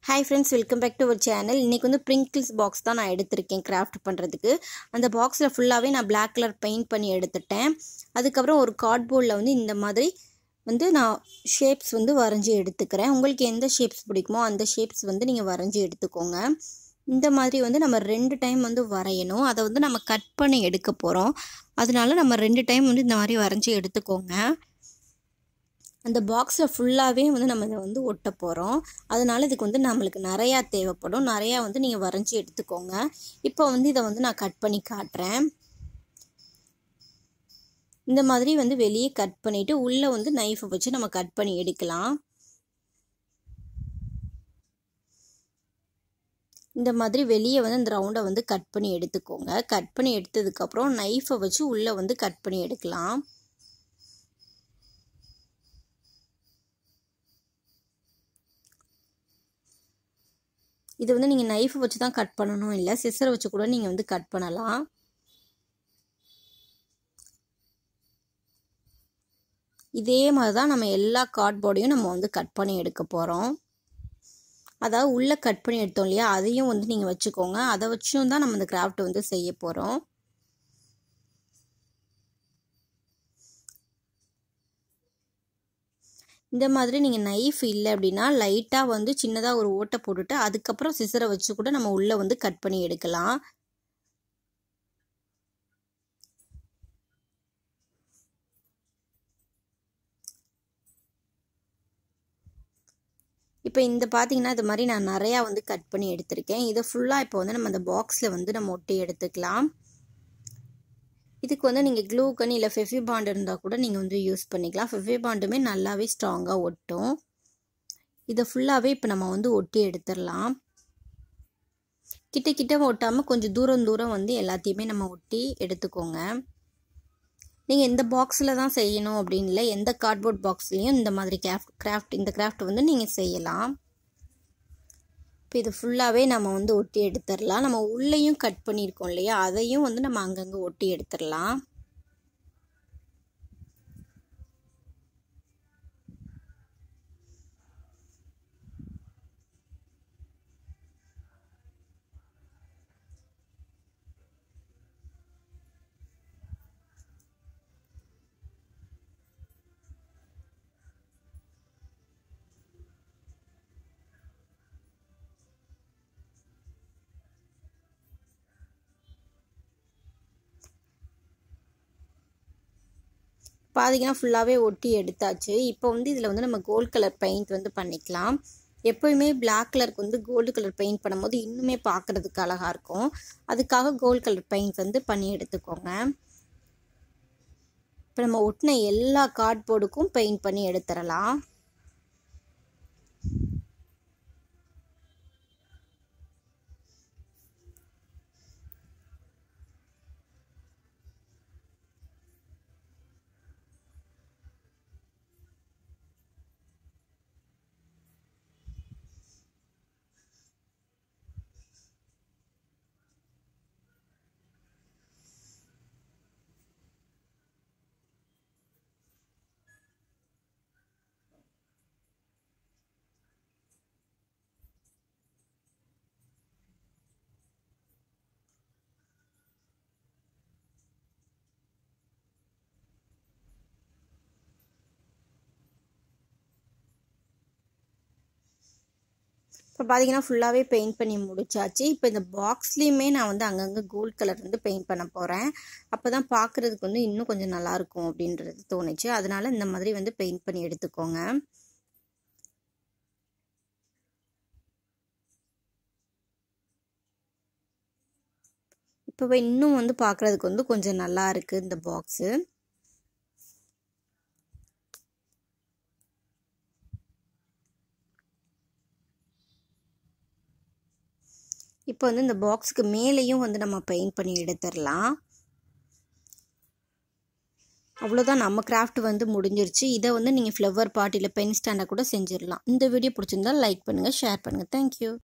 hi friends welcome back to our channel இன்றைக்கி வந்து Pringles box தான் நான் எடுத்திருக்கேன் கிராஃப்ட் பண்ணுறதுக்கு அந்த பாக்ஸில் ஃபுல்லாகவே நான் Black கலர் பெயிண்ட் பண்ணி எடுத்துட்டேன் அதுக்கப்புறம் ஒரு கார்ட்போர்டில் வந்து இந்த மாதிரி வந்து நான் ஷேப்ஸ் வந்து வரைஞ்சி எடுத்துக்கிறேன் உங்களுக்கு எந்த ஷேப்ஸ் பிடிக்குமோ அந்த ஷேப்ஸ் வந்து நீங்கள் வரைஞ்சி எடுத்துக்கோங்க இந்த மாதிரி வந்து நம்ம ரெண்டு டைம் வந்து வரையணும் அதை வந்து நம்ம கட் பண்ணி எடுக்க போகிறோம் அதனால நம்ம ரெண்டு டைம் வந்து இந்த மாதிரி வரைஞ்சி எடுத்துக்கோங்க அந்த பாக்ஸில் ஃபுல்லாகவே வந்து நம்ம இதை வந்து ஒட்ட போகிறோம் அதனால இதுக்கு வந்து நம்மளுக்கு நிறையா தேவைப்படும் நிறையா வந்து நீங்கள் வரைஞ்சி எடுத்துக்கோங்க இப்போ வந்து இதை வந்து நான் கட் பண்ணி காட்டுறேன் இந்த மாதிரி வந்து வெளியே கட் பண்ணிவிட்டு உள்ளே வந்து நைஃபை வச்சு நம்ம கட் பண்ணி எடுக்கலாம் இந்த மாதிரி வெளியே வந்து இந்த ரவுண்டை வந்து கட் பண்ணி எடுத்துக்கோங்க கட் பண்ணி எடுத்ததுக்கப்புறம் நைஃபை வச்சு உள்ளே வந்து கட் பண்ணி எடுக்கலாம் இது வந்து நீங்கள் நைஃபை வச்சு தான் கட் பண்ணணும் இல்லை சிசரை வச்சு கூட நீங்கள் வந்து கட் பண்ணலாம் இதே மாதிரி தான் நம்ம எல்லா கார்ட்போர்டையும் நம்ம வந்து கட் பண்ணி எடுக்க போகிறோம் அதாவது உள்ளே கட் பண்ணி எடுத்தோம் இல்லையா அதையும் வந்து நீங்கள் வச்சுக்கோங்க அதை வச்சும் தான் நம்ம இந்த கிராஃப்ட் வந்து செய்ய போகிறோம் இந்த மாதிரி நீங்கள் நைஃப் இல்லை அப்படின்னா லைட்டாக வந்து சின்னதாக ஒரு ஓட்டை போட்டுட்டு அதுக்கப்புறம் சிசரை வச்சு கூட நம்ம உள்ளே வந்து கட் பண்ணி எடுக்கலாம் இப்போ இந்த பார்த்தீங்கன்னா இது மாதிரி நான் நிறையா வந்து கட் பண்ணி எடுத்திருக்கேன் இதை ஃபுல்லாக இப்போ வந்து நம்ம அந்த பாக்ஸில் வந்து நம்ம ஒட்டி எடுத்துக்கலாம் இதுக்கு வந்து நீங்கள் க்ளூ கன் இல்லை ஃபெஃபி பாண்ட் இருந்தால் கூட நீங்கள் வந்து யூஸ் பண்ணிக்கலாம் ஃபெஃபி பாண்டுமே நல்லாவே ஸ்ட்ராங்காக ஒட்டும் இதை ஃபுல்லாகவே இப்போ நம்ம வந்து ஒட்டி எடுத்துடலாம் கிட்ட கிட்ட ஒட்டாமல் கொஞ்சம் தூரம் தூரம் வந்து எல்லாத்தையுமே நம்ம ஒட்டி எடுத்துக்கோங்க நீங்கள் எந்த பாக்ஸில் தான் செய்யணும் அப்படின்னு இல்லை எந்த கார்ட்போர்ட் பாக்ஸ்லேயும் இந்த மாதிரி கிராஃப்ட் கிராஃப்ட் இந்த கிராஃப்ட் வந்து நீங்கள் செய்யலாம் இப்போ இது ஃபுல்லாகவே நம்ம வந்து ஒட்டி எடுத்துடலாம் நம்ம உள்ளேயும் கட் பண்ணியிருக்கோம் இல்லையா அதையும் வந்து நம்ம அங்கங்கே ஒட்டி எடுத்துடலாம் பார்த்தீங்கன்னா ஃபுல்லாகவே ஒட்டி எடுத்தாச்சு இப்போ வந்து இதில் வந்து நம்ம கோல்ட் கலர் பெயிண்ட் வந்து பண்ணிக்கலாம் எப்போயுமே பிளாக் கலருக்கு வந்து கோல்டு கலர் பெயிண்ட் பண்ணும்போது இன்னுமே பார்க்குறதுக்கு அழகாக இருக்கும் அதுக்காக கோல்ட் கலர் பெயிண்ட் வந்து பண்ணி எடுத்துக்கோங்க இப்போ நம்ம ஒட்டின எல்லா கார்ட்போர்டுக்கும் பெயிண்ட் பண்ணி எடுத்துடலாம் இப்போ பார்த்தீங்கன்னா ஃபுல்லாகவே பெயிண்ட் பண்ணி முடிச்சாச்சு இப்போ இந்த பாக்ஸ்லேயுமே நான் வந்து அங்கங்கே கோல்ட் கலர் வந்து பெயிண்ட் பண்ண போகிறேன் அப்போ தான் பார்க்குறதுக்கு வந்து இன்னும் கொஞ்சம் நல்லாயிருக்கும் அப்படின்றது தோணுச்சு அதனால இந்த மாதிரி வந்து பெயிண்ட் பண்ணி எடுத்துக்கோங்க இப்போ இன்னும் வந்து பார்க்குறதுக்கு வந்து கொஞ்சம் நல்லா இருக்குது இந்த பாக்ஸு இப்போ வந்து இந்த பாக்ஸுக்கு மேலேயும் வந்து நம்ம பெயிண்ட் பண்ணி எடுத்துடலாம் அவ்வளோதான் நம்ம கிராஃப்ட் வந்து முடிஞ்சிருச்சு இதை வந்து நீங்கள் ஃப்ளவர் பாட்டியில் பென் ஸ்டாண்டை கூட செஞ்சிடலாம் இந்த வீடியோ பிடிச்சிருந்தா லைக் பண்ணுங்கள் ஷேர் பண்ணுங்கள் தேங்க்யூ